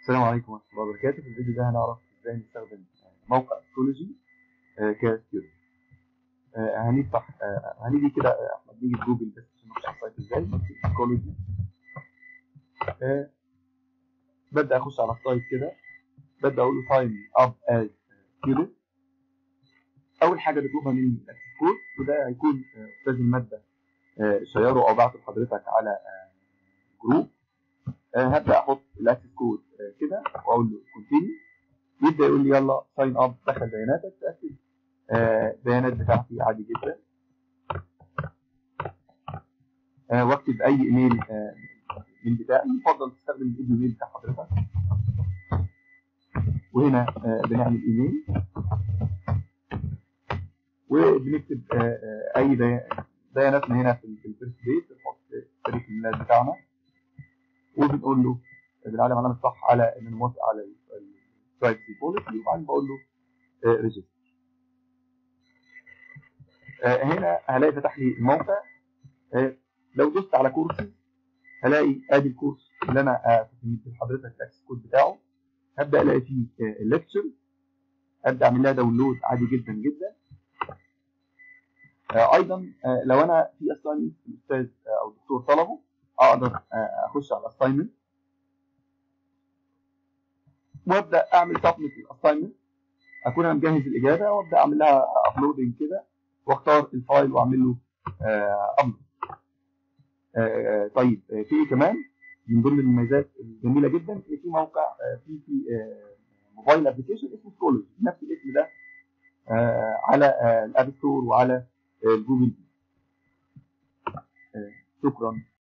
السلام عليكم ورحمة الله وبركاته في الفيديو ده هنعرف ازاي نستخدم موقع سكولوجي كستودنت هنفتح آه، هنيجي كده آه، احمد نيجي في جوجل بس عشان نخش على السايت ازاي نكتب سكولوجي ببدا اخش على السايت كده ببدا اقول له ساين اب از ستودنت اول حاجه بيطلبها مني الاكسس كود وده هيكون آه، استاذ الماده آه، شيره او بعته لحضرتك على آه، جروب آه، هبدا احط الاكسس كود آه، كده واقول له كونتينيو يبدا يقول لي يلا ساين اب دخل بياناتك تاكد آه، البيانات بتاعتي عادي جدا آه، واكتب اي ايميل آه، من بتاعي يفضل تستخدم الايميل بتاع حضرتك وهنا آه، بنعمل ايميل وبنكتب آه، آه، اي بيان- بياناتنا هنا في في الفيرست بيج بنحط تاريخ الميلاد بتاعنا وبنقول له بنعلم علامه صح على ان موافق على البرايفسي بوليسي وبعدين بقول له ريجستر هنا هلاقي فتح لي الموقع آه، لو دوست على كورسز هلاقي ادي الكورس اللي انا آه، كنت مدي لحضرتك الاكسس كود بتاعه هبدا الاقي فيه الليكتشر ابدا اعمل لها داونلود عادي جدا جدا آه، ايضا آه، لو انا في اساينمنت الاستاذ آه، او الدكتور طلبه اقدر آه، اخش على الاساينمنت وابدا اعمل سبميت الاساينمنت اكون انا مجهز الاجابه وابدا اعمل لها ابلودنج كده واختار الفايل واعمل له ابلود طيب آه، في ايه كمان من ضمن المميزات الجميله جدا ان في موقع آه، في في آه، موبايل ابلكيشن اسمه سكولوجي نفس الاسم ده آه، على آه، الاب ستور وعلى آه، جوجل آه، شكرا